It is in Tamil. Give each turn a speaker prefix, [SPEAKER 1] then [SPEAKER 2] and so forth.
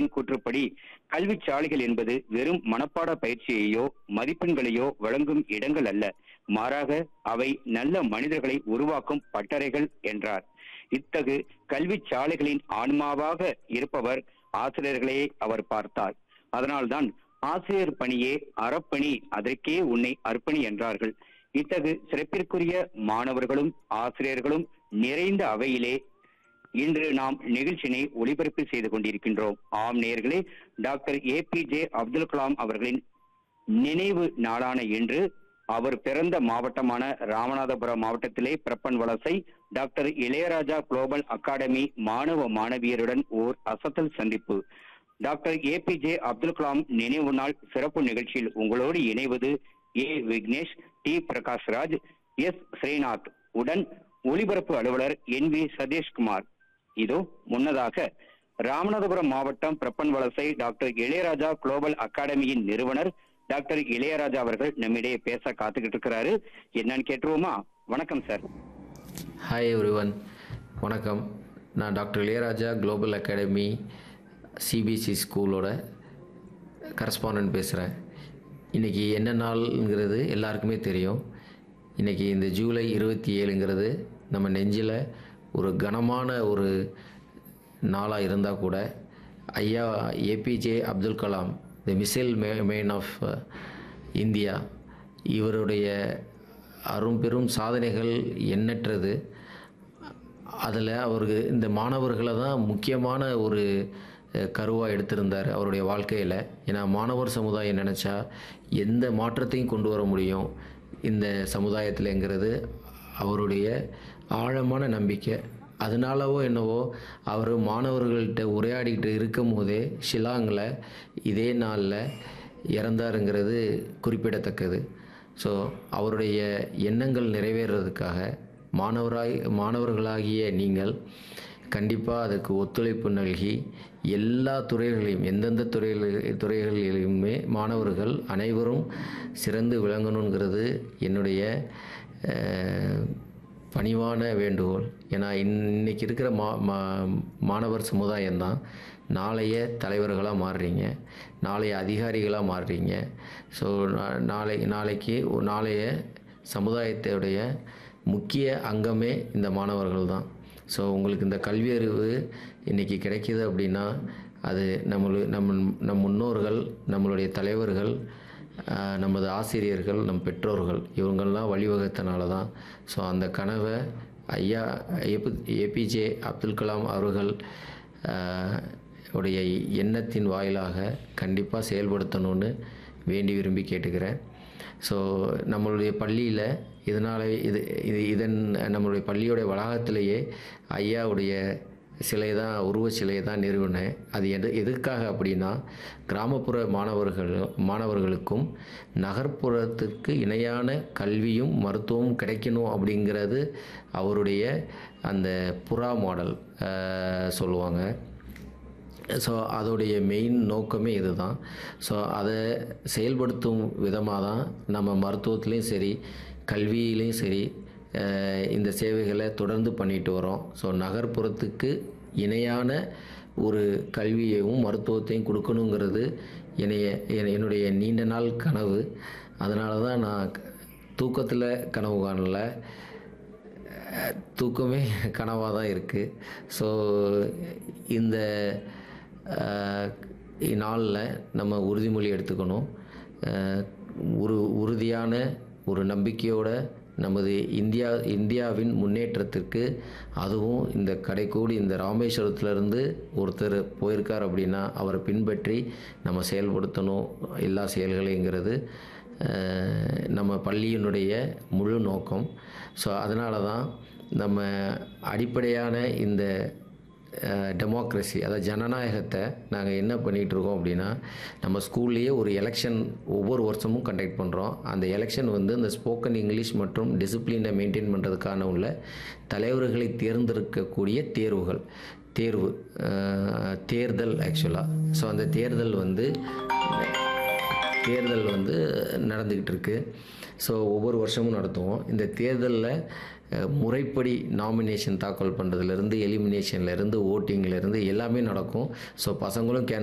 [SPEAKER 1] அவர்களின் கூற்றுப்படி கல்விச் சாலைகள் என்பது வெறும் மனப்பாட பயிற்சியையோ மதிப்பெண்களையோ வழங்கும் இடங்கள் அல்ல மாறாக அவை நல்ல மனிதர்களை உருவாக்கும் பட்டறைகள் என்றார் இத்தகு கல்விச் சாலைகளின் ஆன்மாவாக இருப்பவர் ஆசிரியர்களே அவர் பார்த்தார் அதனால்தான் ஆசிரியர் பணியே அறப்பணி அதற்கே உன்னை அர்ப்பணி என்றார்கள் இத்தகு சிறப்பிற்குரிய மாணவர்களும் ஆசிரியர்களும் நிறைந்த அவையிலே இன்று நாம் நிகழ்ச்சியினை ஒளிபரப்பு செய்து கொண்டிருக்கின்றோம் ஆம் நேயர்களே doctor A P J Abdul Kalam அவர்களின் நினைவு நாளான இன்று அவர் பிறந்த மாவட்டமான ராமநாதபுரம் மாவட்டத்திலே பிரப்பன் வலசை டாக்டர் இளையராஜா குளோபல் அகாடமி மாணவ மாணவியருடன் ஓர் அசத்தல் சந்திப்பு doctor A P J Abdul Kalam நினைவு நாள் சிறப்பு நிகழ்ச்சியில் உங்களோடு இணைவது A Vignesh T Prakashraj S Srinath உடன் ஒலிபரப்பு அலுவலர் என் வி சதீஷ்குமார் இதோ முன்னதாக ராமநாதபுரம் மாவட்டம் பிரப்பன் வலசை டாக்டர் இளையராஜா குளோபல் அகாடமியின் நிறுவனர் டாக்டர் இளையராஜா அவர்கள் நம்மிடையே பேச காத்துக்கிட்டு இருக்கிறாரு என்னன்னு கேட்டுருவோமா வணக்கம் சார்
[SPEAKER 2] ஹாய் எவ்ரிவன் வணக்கம் நான் doctor Ilaiyaraja global academy CBSE ஸ்கூலோட கரஸ்பாண்டன்ட் பேசுகிறேன் இன்றைக்கி என்ன நாள்ங்கிறது எல்லாருக்குமே தெரியும் இன்றைக்கி இந்த ஜூலை இருபத்தி ஏழுங்கிறது நம்ம நெஞ்சில் ஒரு கனமான ஒரு நாளாக இருந்தால் கூட ஐயா APJ Abdul Kalam the missile மே மேன் ஆஃப் இந்தியா இவருடைய அரும்பெரும் சாதனைகள் எண்ணற்றது அதில் அவருக்கு இந்த மாணவர்களை தான் முக்கியமான ஒரு கருவாக எடுத்திருந்தார் அவருடைய வாழ்க்கையில் ஏன்னா மாணவர் சமுதாயம் நினச்சா எந்த மாற்றத்தையும் கொண்டு வர முடியும் இந்த சமுதாயத்தில்ங்கிறது அவருடைய ஆழமான நம்பிக்கை அதனாலவோ என்னவோ அவர் மாணவர்கள்ட்ட உரையாடிக்கிட்டு இருக்கும் போதே ஷிலாங்கில் இதே நாளில் இறந்தாருங்கிறது குறிப்பிடத்தக்கது ஸோ அவருடைய எண்ணங்கள் நிறைவேறதுக்காக மாணவராய் மாணவர்களாகிய நீங்கள் கண்டிப்பாக அதுக்கு ஒத்துழைப்பு நல்கி எல்லா துறைகளையும் எந்தெந்த துறைகள் துறைகளிலுமே மாணவர்கள் அனைவரும் சிறந்து விளங்கணுங்கிறது என்னுடைய பணிவான வேண்டுகோள் ஏன்னா இன்னைக்கு இருக்கிற மா மா மாணவர் சமுதாயம்தான் நாளைய தலைவர்களாக மாறுறீங்க நாளைய அதிகாரிகளாக மாறுறீங்க ஸோ நாளை நாளைக்கு நாளைய சமுதாயத்துடைய முக்கிய அங்கமே இந்த மாணவர்கள் தான் ஸோ உங்களுக்கு இந்த கல்வி அறிவு இன்றைக்கி கிடைக்கிது அப்படின்னா அது நம்மளு நம்ம நம் முன்னோர்கள் நம்மளுடைய தலைவர்கள் நமது ஆசிரியர்கள் நம் பெற்றோர்கள் இவங்கள்லாம் வழிவகுத்தனால தான் ஸோ அந்த கனவை ஐயா ஏபி ஏபிஜே அப்துல் கலாம் அவர்கள் உடைய எண்ணத்தின் வாயிலாக கண்டிப்பாக செயல்படுத்தணும்னு வேண்டி விரும்பி கேட்டுக்கிறேன் ஸோ நம்மளுடைய பள்ளியில் இதனால் இது இது இதன் நம்மளுடைய பள்ளியோடைய வளாகத்திலேயே ஐயாவுடைய சிலை தான் உருவ சிலையை தான் நிறுவினேன் அது எது எதுக்காக அப்படின்னா கிராமப்புற மாணவர்கள் மாணவர்களுக்கும் நகர்ப்புறத்துக்கு இணையான கல்வியும் மருத்துவமும் கிடைக்கணும் அப்படிங்கிறது அவருடைய அந்த புறா மாடல் சொல்லுவாங்க ஸோ அதோடைய மெயின் நோக்கமே இது தான் ஸோ அதை செயல்படுத்தும் விதமாக தான் நம்ம மருத்துவத்துலேயும் சரி கல்வியிலையும் சரி இந்த சேவைகளை தொடர்ந்து பண்ணிட்டு வரோம் ஸோ நகர்ப்புறத்துக்கு இணையான ஒரு கல்வியையும் மருத்துவத்தையும் கொடுக்கணுங்கிறது என்னைய என்னுடைய நீண்ட நாள் கனவு அதனால தான் நான் தூக்கத்தில் கனவு காணல தூக்கமே கனவாக தான் இருக்குது ஸோ இந்த நாளில் நம்ம உறுதிமொழி எடுத்துக்கணும் ஒரு உறுதியான ஒரு நம்பிக்கையோட நமது இந்தியா இந்தியாவின் முன்னேற்றத்திற்கு அதுவும் இந்த கடைக்கூடி இந்த ராமேஸ்வரத்துலேருந்து ஒருத்தர் போயிருக்கார் அப்படின்னா அவரை பின்பற்றி நம்ம செயல்படுத்தணும் எல்லா செயல்களைங்கிறது நம்ம பள்ளியினுடைய முழு நோக்கம் ஸோ அதனால தான் நம்ம அடிப்படையான இந்த டெமோக்ரஸி அதாவது ஜனநாயகத்தை நாங்கள் என்ன பண்ணிகிட்ருக்கோம் அப்படின்னா நம்ம ஸ்கூல்லேயே ஒரு எலெக்ஷன் ஒவ்வொரு வருஷமும் கண்டக்ட் பண்ணுறோம் அந்த எலெக்ஷன் வந்து இந்த ஸ்போக்கன் இங்கிலீஷ் மற்றும் டிசிப்ளினை மெயின்டைன் பண்ணுறதுக்கான உள்ள தலைவர்களை தேர்ந்தெடுக்கக்கூடிய தேர்வுகள் தேர்வு தேர்தல் ஆக்சுவலாக ஸோ அந்த தேர்தல் வந்து தேர்தல் வந்து நடந்துக்கிட்டு இருக்கு ஸோ ஒவ்வொரு வருஷமும் நடத்துவோம் இந்த தேர்தலில் முறைப்படி நாமினேஷன் தாக்கல் பண்ணுறதுலேருந்து எலிமினேஷன்லேருந்து ஓட்டிங்லேருந்து எல்லாமே நடக்கும் ஸோ பசங்களும் கே